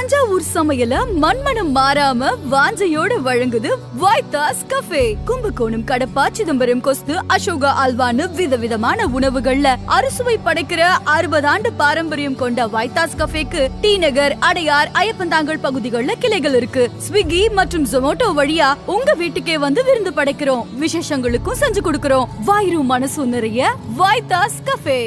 தஞ்சாவூர் சமையல மண்மனம் மாறாம வாஞ்சையோட வழங்குது வைத்தாஸ் கஃபே கும்பகோணம் கடப்பா சிதம்பரம் கொஸ்து அசோகா அல்வான்னு விதவிதமான உணவுகள்ல அறுசுவை படைக்கிற அறுபது ஆண்டு பாரம்பரியம் கொண்ட வைத்தாஸ் கஃபேக்கு டி நகர் அடையார் ஐயப்பந்தாங்கல் பகுதிகள்ல கிளைகள் இருக்கு ஸ்விக்கி மற்றும் ஜொமோட்டோ வழியா உங்க வீட்டுக்கே வந்து விருந்து படைக்கிறோம் விசேஷங்களுக்கும் செஞ்சு கொடுக்கிறோம் வாயிரும் மனசும் நிறைய வைத்தாஸ் கஃபே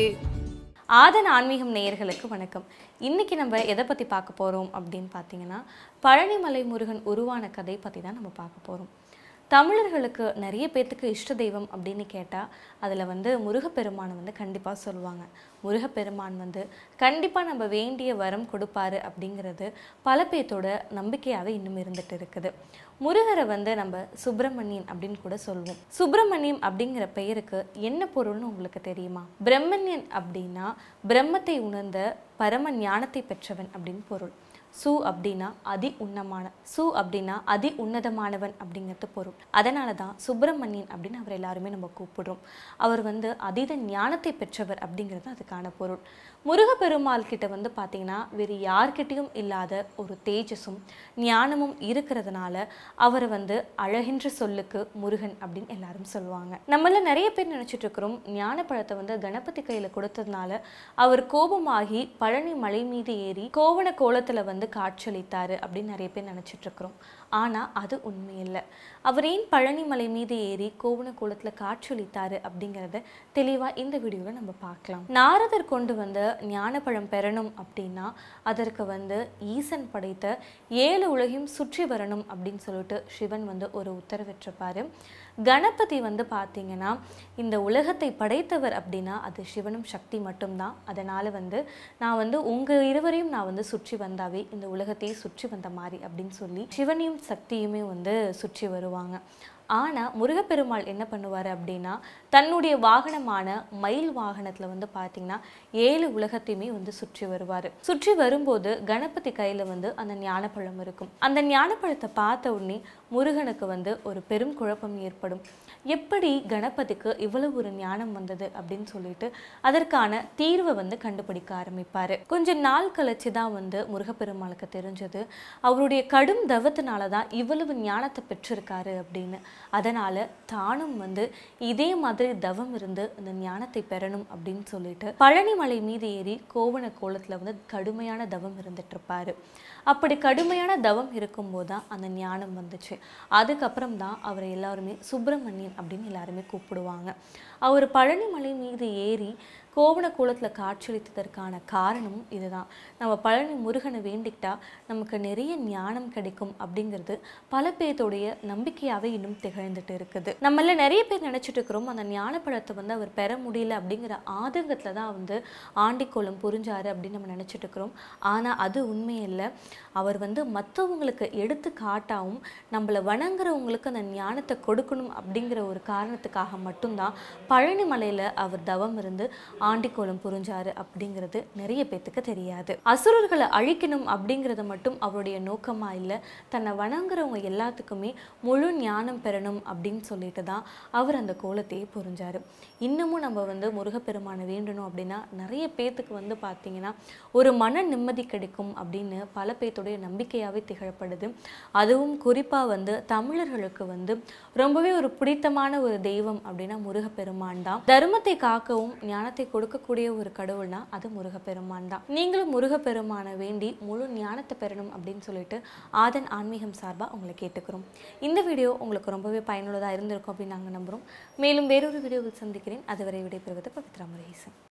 ஆதன் ஆன்மீகம் நேயர்களுக்கு வணக்கம் இன்னைக்கு நம்ம எதை பற்றி பார்க்க போகிறோம் அப்படின்னு பார்த்தீங்கன்னா பழனிமலை முருகன் உருவான கதை பற்றி தான் நம்ம பார்க்க போகிறோம் தமிழர்களுக்கு நிறைய பேர்த்துக்கு இஷ்ட தெய்வம் அப்படின்னு கேட்டால் அதில் வந்து முருகப்பெருமானை வந்து கண்டிப்பாக சொல்லுவாங்க முருகப்பெருமான் வந்து கண்டிப்பாக நம்ம வேண்டிய வரம் கொடுப்பாரு அப்படிங்கிறது பல பேர்த்தோட நம்பிக்கையாகவே இன்னும் இருந்துட்டு இருக்குது முருகரை வந்து நம்ம சுப்பிரமணியன் அப்படின்னு கூட சொல்லுவோம் சுப்பிரமணியம் அப்படிங்கிற பெயருக்கு என்ன பொருள்னு உங்களுக்கு தெரியுமா பிரம்மண்யன் அப்படின்னா பிரம்மத்தை உணர்ந்த பரம ஞானத்தை பெற்றவன் அப்படின்னு பொருள் சு அப்படின்னா அதி உன்னமான சு அப்படின்னா அதி உன்னதமானவன் அப்படிங்கிறது பொருள் அதனால தான் சுப்பிரமணியன் அப்படின்னு அவர் எல்லாருமே நம்ம கூப்பிடுறோம் அவர் வந்து அதீத ஞானத்தை பெற்றவர் அப்படிங்கிறது அதுக்கான பொருள் முருகப்பெருமாள் கிட்ட வந்து பார்த்தீங்கன்னா வேறு யார்கிட்டயும் இல்லாத ஒரு தேஜஸும் ஞானமும் இருக்கிறதுனால அவரை வந்து அழகின்ற சொல்லுக்கு முருகன் அப்படின்னு எல்லாரும் சொல்லுவாங்க நம்மள நிறைய பேர் நினைச்சிட்டு இருக்கிறோம் ஞான பழத்தை வந்து கணபதி கையில கொடுத்ததுனால அவர் கோபமாகி பழனி மலை மீது ஏறி கோவண கோலத்துல வந்து காட்சியளித்தாரு அப்படின்னு நிறைய பேர் நினைச்சிட்டு இருக்கிறோம் ஆனா அது உண்மை இல்லை அவர் ஏன் பழனி மலை மீது ஏறி கோவண கோலத்துல காட்சியளித்தாரு அப்படிங்கிறத தெளிவா இந்த வீடியோல நம்ம பார்க்கலாம் நாரதர் கொண்டு வந்த ஞானப்பழம் பெறணும் அப்படின்னா அதற்கு வந்து ஈசன் படைத்த ஏழு உலகையும் சுற்றி வரணும் அப்படின்னு சொல்லிட்டு சிவன் வந்து ஒரு உத்தரவிட்டிருப்பாரு கணபதி வந்து பார்த்தீங்கன்னா இந்த உலகத்தை படைத்தவர் அப்படின்னா அது சிவனும் சக்தி மட்டும்தான் அதனால் வந்து நான் வந்து உங்கள் இருவரையும் நான் வந்து சுற்றி வந்தாவே இந்த உலகத்தையே சுற்றி வந்த மாதிரி அப்படின்னு சொல்லி சிவனையும் சக்தியுமே வந்து சுற்றி வருவாங்க ஆனால் முருகப்பெருமாள் என்ன பண்ணுவார் அப்படின்னா தன்னுடைய வாகனமான மயில் வாகனத்தில் வந்து பார்த்தீங்கன்னா ஏழு உலகத்தையுமே வந்து சுற்றி வருவார் சுற்றி வரும்போது கணபதி கையில் வந்து அந்த ஞானப்பழம் இருக்கும் அந்த ஞானப்பழத்தை பார்த்த உடனே முருகனுக்கு வந்து ஒரு பெரும் குழப்பம் ஏற்படும் எப்படி கணபதிக்கு இவ்வளவு ஒரு ஞானம் வந்தது அப்படின்னு சொல்லிட்டு அதற்கான தீர்வை வந்து கண்டுபிடிக்க ஆரம்பிப்பார் கொஞ்ச நாள் கழிச்சு தான் வந்து முருகப்பெருமாளுக்கு தெரிஞ்சது அவருடைய கடும் தவத்தினால தான் இவ்வளவு ஞானத்தை பெற்றிருக்காரு அப்படின்னு அதனால தானும் வந்து இதே மாதிரி தவம் இருந்து இந்த ஞானத்தை பெறணும் அப்படின்னு சொல்லிட்டு பழனிமலை மீது ஏறி கோவண கோலத்துல வந்து கடுமையான தவம் இருந்துட்டு இருப்பாரு அப்படி கடுமையான தவம் இருக்கும்போது தான் அந்த ஞானம் வந்துச்சு அதுக்கப்புறம் தான் அவரை எல்லாருமே சுப்பிரமணியன் அப்படின்னு எல்லாருமே கூப்பிடுவாங்க அவர் பழனிமலை மீது ஏறி கோவண கோலத்தில் காட்சியளித்ததற்கான காரணமும் இதுதான் நம்ம பழனி முருகனை வேண்டிக்கிட்டா நமக்கு நிறைய ஞானம் கிடைக்கும் அப்படிங்கிறது பல பேர்த்தோடைய நம்பிக்கையாகவே இன்னும் திகழ்ந்துட்டு இருக்குது நம்மள நிறைய பேர் நினைச்சிட்டு இருக்கிறோம் அந்த ஞான பழத்தை வந்து அவர் பெற முடியல அப்படிங்கிற ஆதங்கத்தில் தான் வந்து ஆண்டிக்கோலம் புரிஞ்சாரு அப்படின்னு நம்ம நினைச்சிட்டு இருக்கிறோம் ஆனால் அது உண்மை இல்லை அவர் வந்து மற்றவங்களுக்கு எடுத்து காட்டாவும் நம்மளை வணங்குறவங்களுக்கு அந்த ஞானத்தை கொடுக்கணும் அப்படிங்கிற ஒரு காரணத்துக்காக மட்டும்தான் பழனி மலையில் அவர் தவம் இருந்து ஆண்டிக்கோலம் புரிஞ்சாரு அப்படிங்கிறது நிறைய பேத்துக்கு தெரியாது அசுரர்களை அழிக்கணும் அப்படிங்கிறது மட்டும் அவருடைய நோக்கமா இல்லை தன்னை வணங்குறவங்க எல்லாத்துக்குமே முழு ஞானம் பெறணும் அப்படின்னு சொல்லிட்டு தான் அவர் அந்த கோலத்தையே புரிஞ்சாரு இன்னமும் நம்ம வந்து முருகப்பெருமானை வேண்டணும் அப்படின்னா நிறைய பேத்துக்கு வந்து பார்த்தீங்கன்னா ஒரு மன நிம்மதி கிடைக்கும் அப்படின்னு பல பேர்த்துடைய நம்பிக்கையாகவே திகழப்படுது அதுவும் குறிப்பாக வந்து தமிழர்களுக்கு வந்து ரொம்பவே ஒரு பிடித்தமான ஒரு தெய்வம் அப்படின்னா முருகப்பெருமான் தான் தர்மத்தை காக்கவும் ஞானத்தை கொடுக்கக்கூடிய ஒரு கடவுள்னா அது முருகப்பெருமான் தான் நீங்களும் முருகப்பெருமானை வேண்டி முழு ஞானத்தை பெறணும் அப்படின்னு சொல்லிட்டு ஆதன் ஆன்மீகம் சார்பாக உங்களை கேட்டுக்கிறோம் இந்த வீடியோ உங்களுக்கு ரொம்பவே பயனுள்ளதாக இருந்திருக்கும் அப்படின்னு நாங்கள் நம்புகிறோம் மேலும் வேறொரு வீடியோவில் சந்திக்கிறேன் அதுவரை விடைபெறுவது பவித்ரா முருகேசன்